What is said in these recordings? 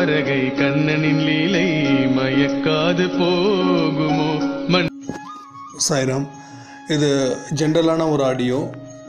தாரகை கண்ணனின் லீலை மயக்காது போகுமோ மண் சாய்ராம் இது ஜென்ரலான ஒரு ஆடியோ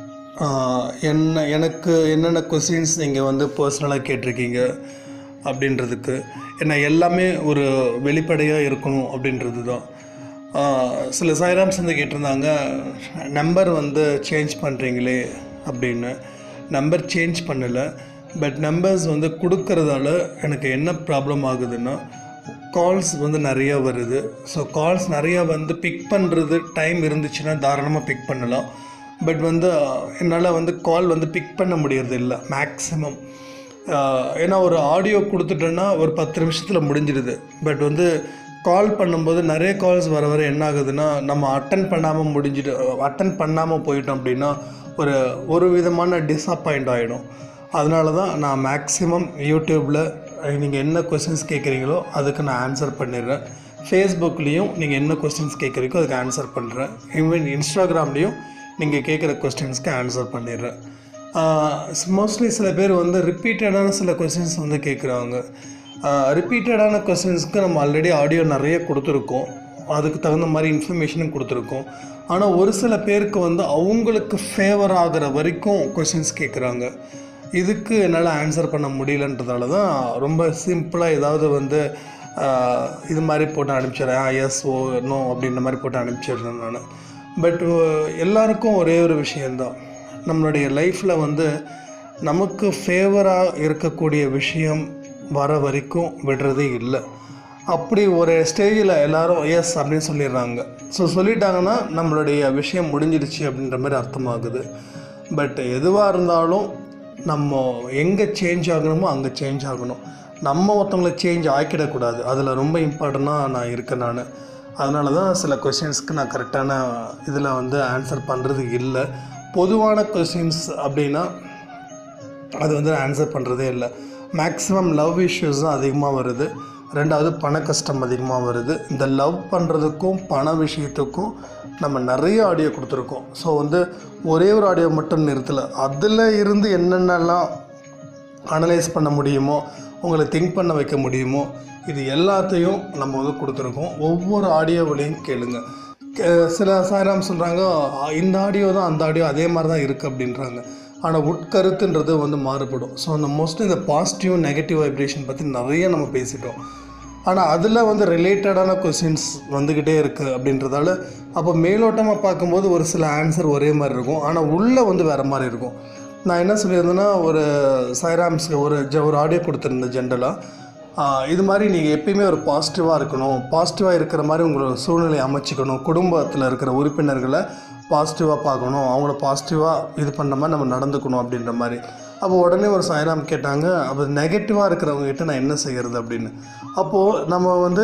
என்ன எனக்கு என்னென்ன கொஸ்டின்ஸ் நீங்கள் வந்து பர்சனலாக கேட்டிருக்கீங்க அப்படின்றதுக்கு என்ன எல்லாமே ஒரு வெளிப்படையாக இருக்கணும் அப்படின்றது தான் ஆஹ் சில சாய்ராம்ஸ் வந்து கேட்டிருந்தாங்க நம்பர் வந்து சேஞ்ச் பண்ணுறீங்களே அப்படின்னு நம்பர் சேஞ்ச் பண்ணலை பட் நம்பர்ஸ் வந்து கொடுக்கறதால எனக்கு என்ன ப்ராப்ளம் ஆகுதுன்னா கால்ஸ் வந்து நிறைய வருது ஸோ கால்ஸ் நிறையா வந்து பிக் பண்ணுறது டைம் இருந்துச்சுன்னா தாராளமாக பிக் பண்ணலாம் பட் வந்து என்னால் வந்து கால் வந்து பிக் பண்ண முடியறது இல்லை மேக்ஸிமம் ஏன்னா ஒரு ஆடியோ கொடுத்துட்டோன்னா ஒரு பத்து நிமிஷத்தில் முடிஞ்சிடுது பட் வந்து கால் பண்ணும்போது நிறைய கால்ஸ் வர வர என்ன ஆகுதுன்னா நம்ம அட்டன் பண்ணாமல் முடிஞ்சிட்டு அட்டன் பண்ணாமல் போயிட்டோம் அப்படின்னா ஒரு ஒரு விதமான டிஸப்பாயிண்ட் ஆகிடும் அதனால தான் நான் மேக்ஸிமம் யூடியூப்பில் நீங்கள் என்ன கொஸ்டின்ஸ் கேட்குறீங்களோ அதுக்கு நான் ஆன்சர் பண்ணிடுறேன் ஃபேஸ்புக்லேயும் நீங்கள் என்ன கொஸ்டின்ஸ் கேட்குறீங்களோ அதுக்கு ஆன்சர் பண்ணுறேன் ஈவன் இன்ஸ்டாகிராம்லேயும் நீங்கள் கேட்குற கொஸ்டின்ஸ்க்கு ஆன்சர் பண்ணிடுறேன் மோஸ்ட்லி சில பேர் வந்து ரிப்பீட்டடான சில கொஸ்டின்ஸ் வந்து கேட்குறாங்க ரிப்பீட்டடான கொஸ்டின்ஸ்க்கு நம்ம ஆல்ரெடி ஆடியோ நிறைய கொடுத்துருக்கோம் அதுக்கு தகுந்த மாதிரி இன்ஃபர்மேஷனும் கொடுத்துருக்கோம் ஆனால் ஒரு சில பேருக்கு வந்து அவங்களுக்கு ஃபேவர் ஆகிற வரைக்கும் கொஸ்டின்ஸ் கேட்குறாங்க இதுக்கு என்னால் ஆன்சர் பண்ண முடியலன்றதால தான் ரொம்ப சிம்பிளாக ஏதாவது வந்து ஆஹ், இது மாதிரி போட்டு அனுப்பிச்சிடுறேன் எஸ் ஓ நோ அப்படின்ற மாதிரி போட்டு அனுப்பிச்சிடுறேன் நான் பட் எல்லாருக்கும் ஒரே ஒரு விஷயந்தான் நம்மளுடைய லைஃப்பில் வந்து நமக்கு ஃபேவராக இருக்கக்கூடிய விஷயம் வர வரைக்கும் விடுறதே இல்லை அப்படி ஒரு ஸ்டேஜில் எல்லாரும் எஸ் அப்படின்னு சொல்லிடுறாங்க ஸோ சொல்லிட்டாங்கன்னா நம்மளுடைய விஷயம் முடிஞ்சிடுச்சு அப்படின்ற மாதிரி அர்த்தமாகுது பட் எதுவாக இருந்தாலும் நம்ம எங்கே சேஞ்ச் ஆகணுமோ அங்கே சேஞ்ச் ஆகணும் நம்ம ஒருத்தவங்களை சேஞ்ச் ஆக்கிடக்கூடாது அதில் ரொம்ப இம்பார்ட்டண்ட்டாக நான் இருக்கேன் நான் அதனால தான் சில கொஷின்ஸ்க்கு நான் கரெக்டான இதில் வந்து ஆன்சர் பண்ணுறது இல்லை பொதுவான கொஷின்ஸ் அப்படின்னா அது வந்து ஆன்சர் பண்ணுறதே இல்லை மேக்ஸிமம் லவ் இஷ்யூஸ் தான் அதிகமாக வருது ரெண்டாவது பண கஷ்டம் அதிகமாக வருது இந்த லவ் பண்ணுறதுக்கும் பண விஷயத்துக்கும் நம்ம நிறைய ஆடியோ கொடுத்துருக்கோம் ஸோ வந்து ஒரே ஒரு ஆடியோ மட்டும் நிறுத்தலை அதில் இருந்து என்னென்னலாம் அனலைஸ் பண்ண முடியுமோ உங்களை திங்க் பண்ண வைக்க முடியுமோ இது எல்லாத்தையும் நம்ம வந்து கொடுத்துருக்கோம் ஒவ்வொரு ஆடியோவிலையும் கேளுங்க கே- சில சாராம் சொல்கிறாங்க இந்த ஆடியோ தான் அந்த ஆடியோ அதே மாதிரி தான் இருக்குது அப்படின்றாங்க ஆனால் உட்கருத்துன்றது வந்து மாறுபடும் ஸோ அந்த மோஸ்ட்லி இந்த பாசிட்டிவ் நெகட்டிவ் வைப்ரேஷன் பற்றி நிறைய நம்ம பேசிட்டோம் ஆனால் அதில் வந்து ரிலேட்டடான கொஸ்டின்ஸ் வந்துக்கிட்டே இருக்குது அப்படின்றதால அப்போ மேலோட்டமாக பார்க்கும்போது ஒரு சில ஆன்சர் ஒரே மாதிரி இருக்கும் ஆனால் உள்ளே வந்து வேறு மாதிரி இருக்கும் நான் என்ன சொல்லியிருந்தேன்னா ஒரு சைராம்ஸ்க்கு ஒரு ஜ ஒரு ஆடியோ கொடுத்துருந்தேன் ஜென்ரலாக இது மாதிரி நீங்கள் எப்பயுமே ஒரு பாசிட்டிவாக இருக்கணும் பாசிட்டிவாக இருக்கிற மாதிரி உங்களோட சூழ்நிலையை அமைச்சிக்கணும் குடும்பத்தில் இருக்கிற உறுப்பினர்களை பாசிட்டிவாக பார்க்கணும் அவங்கள பாசிட்டிவாக இது பண்ண மாதிரி நம்ம நடந்துக்கணும் அப்படின்ற மாதிரி அப்போ உடனே ஒரு சாய்ராம் கேட்டாங்க அப்போ நெகட்டிவாக இருக்கிறவங்க கிட்ட நான் என்ன செய்கிறது அப்படின்னு அப்போது நம்ம வந்து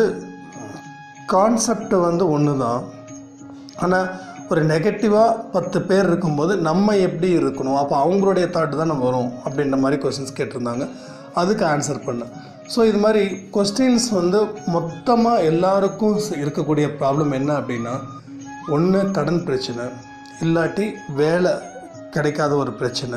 கான்செப்ட் வந்து ஒன்று தான் ஆனால் ஒரு நெகட்டிவாக பத்து பேர் இருக்கும்போது நம்ம எப்படி இருக்கணும் அப்போ அவங்களுடைய தாட்டு தான் நம்ம வரும் அப்படின்ற மாதிரி கொஸ்டின்ஸ் கேட்டிருந்தாங்க அதுக்கு ஆன்சர் பண்ணேன் ஸோ இது மாதிரி கொஸ்டின்ஸ் வந்து மொத்தமாக எல்லாருக்கும் ச- இருக்கக்கூடிய ப்ராப்ளம் என்ன அப்படின்னா ஒன்று கடன் பிரச்சனை இல்லாட்டி வேலை கிடைக்காத ஒரு பிரச்சனை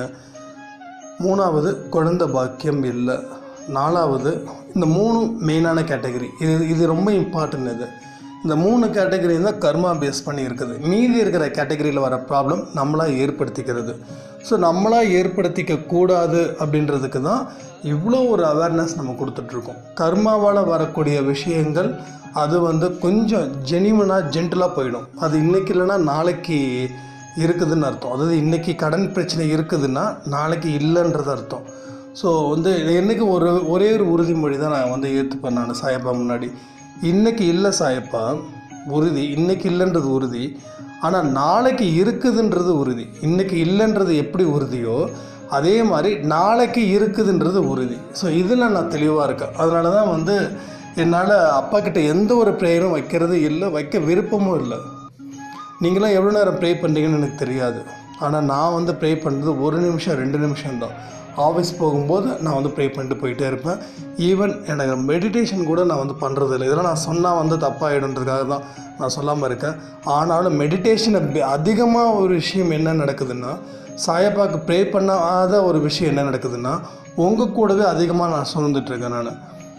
மூணாவது குழந்தை பாக்கியம் இல்லை நாலாவது இந்த மூணு மெயினான கேட்டகரி இது இது ரொம்ப இம்பார்ட்டன்ட் இது இந்த மூணு கேட்டகரி தான் கர்மா பேஸ் பண்ணி இருக்குது மீதி இருக்கிற கேட்டகரியில் வர ப்ராப்ளம் நம்மளாக ஏற்படுத்திக்கிறது ஸோ நம்மளாக ஏற்படுத்திக்க கூடாது அப்படின்றதுக்கு தான் இவ்வளோ ஒரு அவேர்னஸ் நம்ம கொடுத்துட்ருக்கோம் கர்மாவால் வரக்கூடிய விஷயங்கள் அது வந்து கொஞ்சம் ஜெனிவனாக ஜென்டலாக போயிடும் அது இன்னைக்கு இல்லைன்னா நாளைக்கு இருக்குதுன்னு அர்த்தம் அதாவது இன்றைக்கி கடன் பிரச்சனை இருக்குதுன்னா நாளைக்கு இல்லைன்றது அர்த்தம் ஸோ வந்து என்னைக்கு ஒரு ஒரே ஒரு உறுதிமொழி தான் நான் வந்து ஏற்றுப்பேன் நான் சாயப்பா முன்னாடி இன்னைக்கு இல்லை சாயப்பா உறுதி இன்னைக்கு இல்லைன்றது உறுதி ஆனால் நாளைக்கு இருக்குதுன்றது உறுதி இன்னைக்கு இல்லைன்றது எப்படி உறுதியோ அதே மாதிரி நாளைக்கு இருக்குதுன்றது உறுதி ஸோ இதில் நான் தெளிவாக இருக்கேன் அதனால தான் வந்து என்னால் அப்பா கிட்ட எந்த ஒரு ப்ரேயரும் வைக்கிறது இல்லை வைக்க விருப்பமும் இல்லை நீங்களாம் எவ்வளோ நேரம் ப்ரே பண்ணுறீங்கன்னு எனக்கு தெரியாது ஆனால் நான் வந்து ப்ரே பண்ணுறது ஒரு நிமிஷம் ரெண்டு நிமிஷம் தான் ஆஃபீஸ் போகும்போது நான் வந்து ப்ரே பண்ணிட்டு போயிட்டே இருப்பேன் ஈவன் எனக்கு மெடிடேஷன் கூட நான் வந்து பண்ணுறது இல்லை இதெல்லாம் நான் சொன்னால் வந்து தப்பாகிடுன்றதுக்காக தான் நான் சொல்லாமல் இருக்கேன் ஆனாலும் மெடிடேஷனை அதிகமாக ஒரு விஷயம் என்ன நடக்குதுன்னா சாயப்பாக்கு ப்ரே பண்ணாத ஒரு விஷயம் என்ன நடக்குதுன்னா உங்கள் கூடவே அதிகமாக நான் சுமந்துட்டுருக்கேன் நான்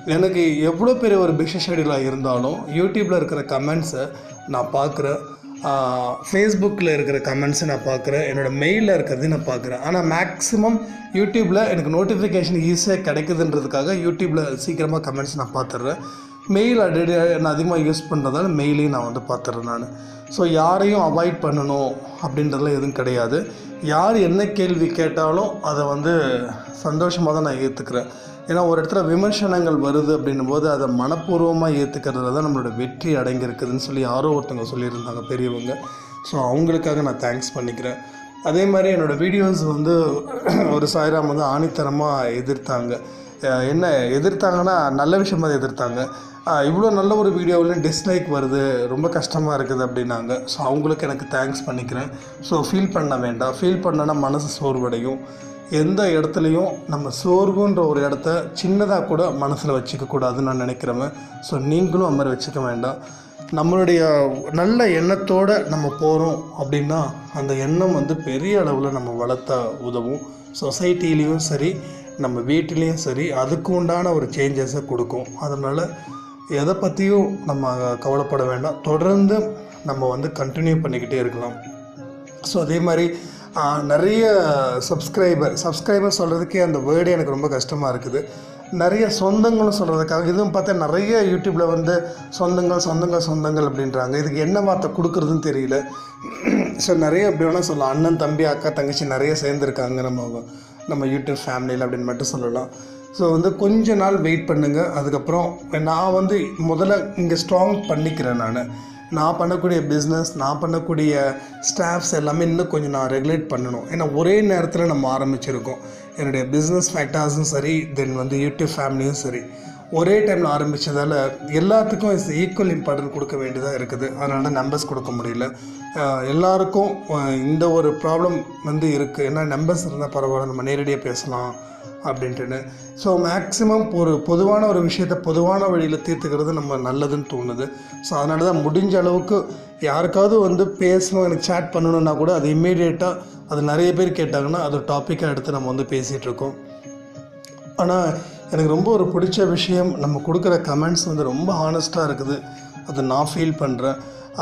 எனக்கு எவ்வளோ பெரிய ஒரு பிஸி ஷெடியூலாக இருந்தாலும் யூடியூப்பில் இருக்கிற கமெண்ட்ஸை நான் பார்க்குறேன் ஃபேஸ்புக்கில் இருக்கிற கமெண்ட்ஸை நான் பார்க்குறேன் என்னோடய மெயிலில் இருக்கிறதையும் நான் பார்க்குறேன் ஆனால் மேக்ஸிமம் யூடியூப்பில் எனக்கு நோட்டிஃபிகேஷன் ஈஸியாக கிடைக்குதுன்றதுக்காக யூடியூப்பில் சீக்கிரமாக கமெண்ட்ஸ் நான் பார்த்துட்றேன் மெயில் அடிக்கடி நான் அதிகமாக யூஸ் பண்ணுறதால மெயிலையும் நான் வந்து பார்த்துட்றேன் நான் ஸோ யாரையும் அவாய்ட் பண்ணணும் அப்படின்றதுலாம் எதுவும் கிடையாது யார் என்ன கேள்வி கேட்டாலும் அதை வந்து சந்தோஷமாக தான் நான் ஏற்றுக்கிறேன் ஏன்னா ஒரு இடத்துல விமர்சனங்கள் வருது அப்படின்னும் போது அதை மனப்பூர்வமாக ஏற்றுக்கிறதுல தான் நம்மளோட வெற்றி அடங்கியிருக்குதுன்னு சொல்லி யாரோ ஒருத்தவங்க சொல்லியிருந்தாங்க பெரியவங்க ஸோ அவங்களுக்காக நான் தேங்க்ஸ் பண்ணிக்கிறேன் அதே மாதிரி என்னோடய வீடியோஸ் வந்து ஒரு சாய்ராம் வந்து ஆணித்தரமாக எதிர்த்தாங்க அஹ் என்ன எதிர்த்தாங்கன்னா நல்ல விஷயமா தான் எதிர்த்தாங்க அஹ் இவ்வளோ நல்ல ஒரு வீடியோவில் டிஸ்லைக் வருது ரொம்ப கஷ்டமாக இருக்குது அப்படின்னாங்க ஸோ அவங்களுக்கு எனக்கு தேங்க்ஸ் பண்ணிக்கிறேன் ஸோ ஃபீல் பண்ண வேண்டாம் ஃபீல் பண்ணனா மனசு சோர்வடையும் எந்த இடத்துலையும் நம்ம சோர்வுன்ற ஒரு இடத்த சின்னதாக கூட மனசில் வச்சுக்க கூடாதுன்னு நான் நினைக்கிறவன் ஸோ நீங்களும் அது மாதிரி வச்சுக்க வேண்டாம் நம்மளுடைய நல்ல எண்ணத்தோடு நம்ம போகிறோம் அப்படின்னா அந்த எண்ணம் வந்து பெரிய அளவில் நம்ம வளர்த்த உதவும் சொசைட்டிலையும் சரி நம்ம வீட்டிலையும் சரி அதுக்கு உண்டான ஒரு சேஞ்சஸை கொடுக்கும் அதனால் எதை பற்றியும் நம்ம கவலைப்பட வேண்டாம் தொடர்ந்து நம்ம வந்து கண்டினியூ பண்ணிக்கிட்டே இருக்கலாம் ஸோ அதே மாதிரி ஆ, நிறைய சப்ஸ்கிரைபர் சப்ஸ்கிரைபர் சொல்கிறதுக்கே அந்த வேர்டே எனக்கு ரொம்ப கஷ்டமாக இருக்குது நிறைய சொந்தங்களும் சொல்கிறதுக்காக இதுவும் பார்த்தா நிறைய யூடியூப்பில் வந்து சொந்தங்கள் சொந்தங்கள் சொந்தங்கள் அப்படின்றாங்க இதுக்கு என்ன வார்த்தை கொடுக்குறதுன்னு தெரியல ஸோ நிறைய எப்படி வேணால் சொல்லலாம் அண்ணன் தம்பி அக்கா தங்கச்சி நிறைய சேர்ந்துருக்காங்க நம்ம நம்ம யூடியூப் ஃபேமிலியில் அப்படின்னு மட்டும் சொல்லலாம் ஸோ வந்து கொஞ்ச நாள் வெயிட் பண்ணுங்கள் அதுக்கப்புறம் நான் வந்து முதல்ல இங்கே ஸ்ட்ராங் பண்ணிக்கிறேன் நான் நான் பண்ணக்கூடிய பிஸ்னஸ் நான் பண்ணக்கூடிய ஸ்டாஃப்ஸ் எல்லாமே இன்னும் கொஞ்சம் நான் ரெகுலேட் பண்ணணும் ஏன்னா ஒரே நேரத்தில் நம்ம ஆரம்பிச்சிருக்கோம் என்னுடைய பிஸ்னஸ் ஃபேக்டர்ஸும் சரி தென் வந்து யூடியூப் ஃபேமிலியும் சரி ஒரே டைமில் ஆரம்பித்ததால் எல்லாத்துக்கும் இஸ் ஈக்குவல் இம்பார்ட்டன்ட் கொடுக்க வேண்டியதாக இருக்குது அதனால தான் நம்பர்ஸ் கொடுக்க முடியல அஹ் எல்லாருக்கும் அஹ் இந்த ஒரு ப்ராப்ளம் வந்து இருக்குது ஏன்னா நம்பர்ஸ் இருந்தால் பரவாயில்ல நம்ம நேரடியாக பேசலாம் அப்படின்ட்டுன்னு ஸோ மேக்ஸிமம் ஒரு பொதுவான ஒரு விஷயத்தை பொதுவான வழியில் தீர்த்துக்கிறது நம்ம நல்லதுன்னு தோணுது ஸோ அதனால தான் முடிஞ்ச அளவுக்கு யாருக்காவது வந்து பேசணும் எனக்கு சேட் பண்ணணுன்னா கூட அது இம்மீடியட்டாக அது நிறைய பேர் கேட்டாங்கன்னா அது டாப்பிக்காக எடுத்து நம்ம வந்து பேசிகிட்டு இருக்கோம் ஆனால் எனக்கு ரொம்ப ஒரு பிடிச்ச விஷயம் நம்ம கொடுக்குற கமெண்ட்ஸ் வந்து ரொம்ப ஹானஸ்ட்டாக இருக்குது அதை நான் ஃபீல் பண்ணுறேன்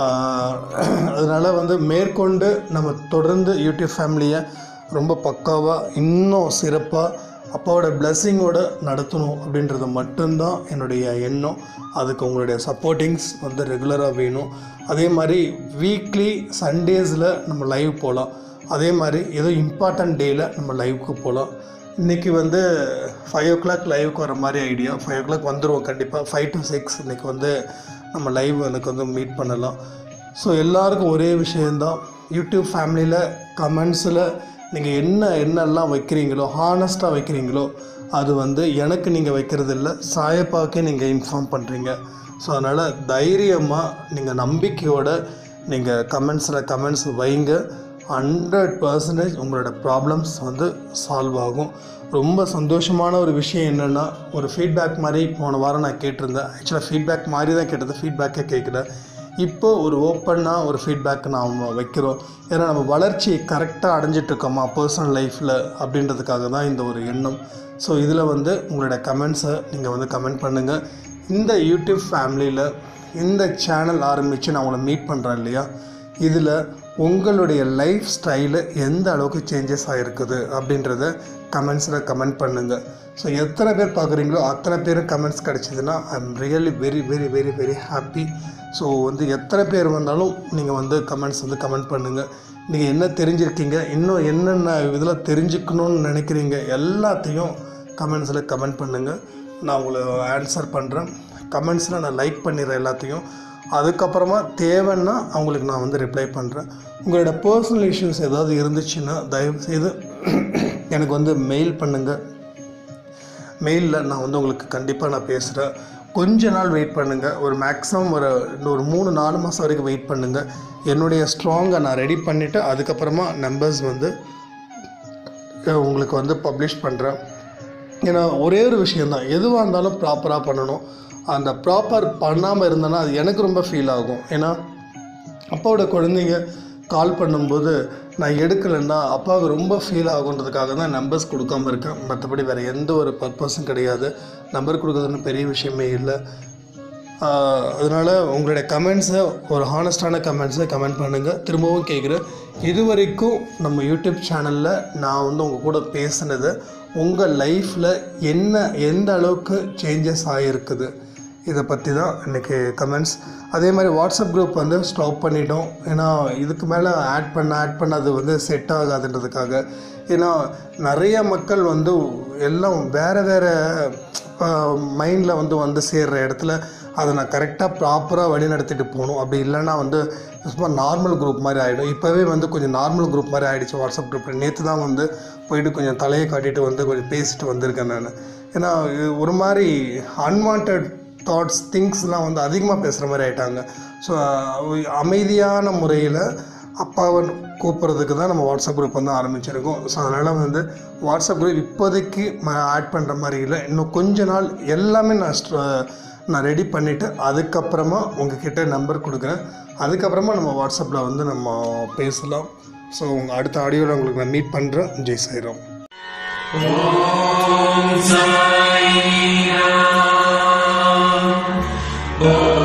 அதனால் வந்து மேற்கொண்டு நம்ம தொடர்ந்து யூடியூப் ஃபேமிலியை ரொம்ப பக்காவாக இன்னும் சிறப்பாக அப்பாவோட பிளெஸ்ஸிங்கோட நடத்தணும் அப்படின்றது மட்டும்தான் என்னுடைய எண்ணம் அதுக்கு உங்களுடைய சப்போர்ட்டிங்ஸ் வந்து ரெகுலராக வேணும் அதே மாதிரி வீக்லி சண்டேஸில் நம்ம லைவ் போகலாம் அதே மாதிரி ஏதோ இம்பார்ட்டன்ட் டேயில் நம்ம லைவுக்கு போகலாம் இன்றைக்கி வந்து ஃபைவ் ஓ கிளாக் லைவுக்கு வர மாதிரி ஐடியா ஃபைவ் ஓ கிளாக் வந்துடுவோம் கண்டிப்பாக ஃபைவ் டு சிக்ஸ் இன்றைக்கி வந்து நம்ம லைவ் எனக்கு வந்து மீட் பண்ணலாம் ஸோ எல்லாருக்கும் ஒரே விஷயந்தான் யூடியூப் ஃபேமிலியில் கமெண்ட்ஸில் நீங்கள் என்ன என்னெல்லாம் வைக்கிறீங்களோ ஹானஸ்ட்டாக வைக்கிறீங்களோ அது வந்து எனக்கு நீங்கள் வைக்கிறது இல்லை சாயப்பாக்கே நீங்கள் இன்ஃபார்ம் பண்ணுறீங்க ஸோ அதனால் தைரியமாக நீங்கள் நம்பிக்கையோட நீங்கள் கமெண்ட்ஸில் கமெண்ட்ஸ் வைங்க ஹண்ட்ரட் பர்சன்டேஜ் உங்களோட ப்ராப்ளம்ஸ் வந்து சால்வ் ஆகும் ரொம்ப சந்தோஷமான ஒரு விஷயம் என்னென்னா ஒரு ஃபீட்பேக் மாதிரி போன வாரம் நான் கேட்டிருந்தேன் ஆக்சுவலாக ஃபீட்பேக் மாதிரி தான் கேட்டது ஃபீட்பேக்கே கேட்கல இப்போ ஒரு ஓப்பனாக ஒரு ஃபீட்பேக் நாம் வைக்கிறோம் ஏன்னா நம்ம வளர்ச்சியை கரெக்டாக அடைஞ்சிட்ருக்கோமா பர்சனல் லைஃப்பில் அப்படின்றதுக்காக தான் இந்த ஒரு எண்ணம் ஸோ இதில் வந்து உங்களோட கமெண்ட்ஸை நீங்கள் வந்து கமெண்ட் பண்ணுங்கள் இந்த யூடியூப் ஃபேமிலியில் இந்த சேனல் ஆரம்பித்து நான் உங்களை மீட் பண்ணுறேன் இல்லையா இதில் உங்களுடைய லைஃப் ஸ்டைலு எந்த அளவுக்கு சேஞ்சஸ் ஆகிருக்குது அப்படின்றத கமெண்ட்ஸில் கமெண்ட் பண்ணுங்கள் ஸோ எத்தனை பேர் பார்க்குறீங்களோ அத்தனை பேரும் கமெண்ட்ஸ் கிடச்சிதுன்னா I am really very very very very happy so வந்து எத்தனை பேர் வந்தாலும் நீங்கள் வந்து கமெண்ட்ஸ் வந்து கமெண்ட் பண்ணுங்கள் நீங்கள் என்ன தெரிஞ்சிருக்கீங்க இன்னும் என்னென்ன இதில் தெரிஞ்சுக்கணும்னு நினைக்கிறீங்க எல்லாத்தையும் கமெண்ட்ஸில் கமெண்ட் பண்ணுங்கள் நான் உங்களை ஆன்சர் பண்ணுறேன் கமெண்ட்ஸில் நான் லைக் பண்ணிடுறேன் எல்லாத்தையும் அதுக்கப்புறமா தேவைன்னா அவங்களுக்கு நான் வந்து ரிப்ளை பண்ணுறேன் உங்களோட பர்சனல் இஷ்யூஸ் ஏதாவது இருந்துச்சுன்னா தயவுசெய்து எனக்கு வந்து மெயில் பண்ணுங்கள் மெயிலில் நான் வந்து உங்களுக்கு கண்டிப்பாக நான் பேசுகிறேன் கொஞ்ச நாள் வெயிட் பண்ணுங்கள் ஒரு மேக்ஸிமம் ஒரு இன்னும் ஒரு மூணு நாலு மாதம் வரைக்கும் வெயிட் பண்ணுங்கள் என்னுடைய ஸ்ட்ராங்கை நான் ரெடி பண்ணிவிட்டு அதுக்கப்புறமா நம்பர்ஸ் வந்து அஹ், உங்களுக்கு வந்து பப்ளிஷ் பண்ணுறேன் ஏன்னா ஒரே ஒரு விஷயந்தான் எதுவாக இருந்தாலும் ப்ராப்பராக பண்ணணும் அந்த ப்ராப்பர் பண்ணாமல் இருந்தேன்னா அது எனக்கு ரொம்ப ஃபீல் ஆகும் ஏன்னா அப்பாவோட குழந்தைங்க கால் பண்ணும்போது நான் எடுக்கலைன்னா அப்பாவுக்கு ரொம்ப ஃபீல் ஆகுன்றதுக்காக தான் நம்பர்ஸ் கொடுக்காம இருக்கேன் மற்றபடி வேறு எந்த ஒரு பர்பஸும் கிடையாது நம்பர் கொடுக்குறதுன்னு பெரிய விஷயமே இல்லை அதனால் உங்களுடைய கமெண்ட்ஸை ஒரு ஹானஸ்டான கமெண்ட்ஸை கமெண்ட் பண்ணுங்கள் திரும்பவும் கேட்குறேன் இது வரைக்கும் நம்ம யூடியூப் சேனலில் நான் வந்து உங்கள் கூட பேசுனது உங்கள் லைஃப்பில் என்ன எந்த அளவுக்கு சேஞ்சஸ் ஆகிருக்குது இதை பற்றி தான் இன்றைக்கி கமெண்ட்ஸ் அதே மாதிரி வாட்ஸ்அப் குரூப் வந்து ஸ்டாப் பண்ணிட்டோம் ஏன்னா இதுக்கு மேலே ஆட் பண்ண ஆட் பண்ண அது வந்து செட் ஆகாதுன்றதுக்காக ஏன்னா நிறைய மக்கள் வந்து எல்லாம் வேறு வேறு மைண்டில் வந்து வந்து சேர்கிற இடத்துல அதை நான் கரெக்டாக ப்ராப்பராக வழி நடத்திட்டு போகணும் அப்படி இல்லைன்னா வந்து சும்மா நார்மல் குரூப் மாதிரி ஆகிடும் இப்போவே வந்து கொஞ்சம் நார்மல் குரூப் மாதிரி ஆகிடுச்சு வாட்ஸ்அப் குரூப்பில் நேற்று தான் வந்து போயிட்டு கொஞ்சம் தலையை காட்டிட்டு வந்து கொஞ்சம் பேசிட்டு வந்திருக்கேன் நான் ஏன்னா இது ஒரு மாதிரி அன்வான்ட் தாட்ஸ் திங்ஸ்லாம் வந்து அதிகமாக பேசுகிற மாதிரி ஆயிட்டாங்க ஸோ அமைதியான முறையில் அப்பாவை கூப்பிட்றதுக்கு தான் நம்ம வாட்ஸ்அப் குரூப் வந்து ஆரம்பிச்சிருக்கோம் ஸோ அதனால் வந்து வாட்ஸ்அப் குரூப் இப்போதைக்கு ஆட் பண்ணுற மாதிரி இல்லை இன்னும் கொஞ்ச நாள் எல்லாமே நான் ஸ்ட்ர- நான் ரெடி பண்ணிவிட்டு அதுக்கப்புறமா உங்ககிட்ட நம்பர் கொடுக்குறேன் அதுக்கப்புறமா நம்ம வாட்ஸ்அப்பில் வந்து நம்ம பேசலாம் ஸோ உங்கள் அடுத்த ஆடியோவில் உங்களுக்கு நான் மீட் பண்ணுறேன் ஜெய் சாய்ராம் ஓம்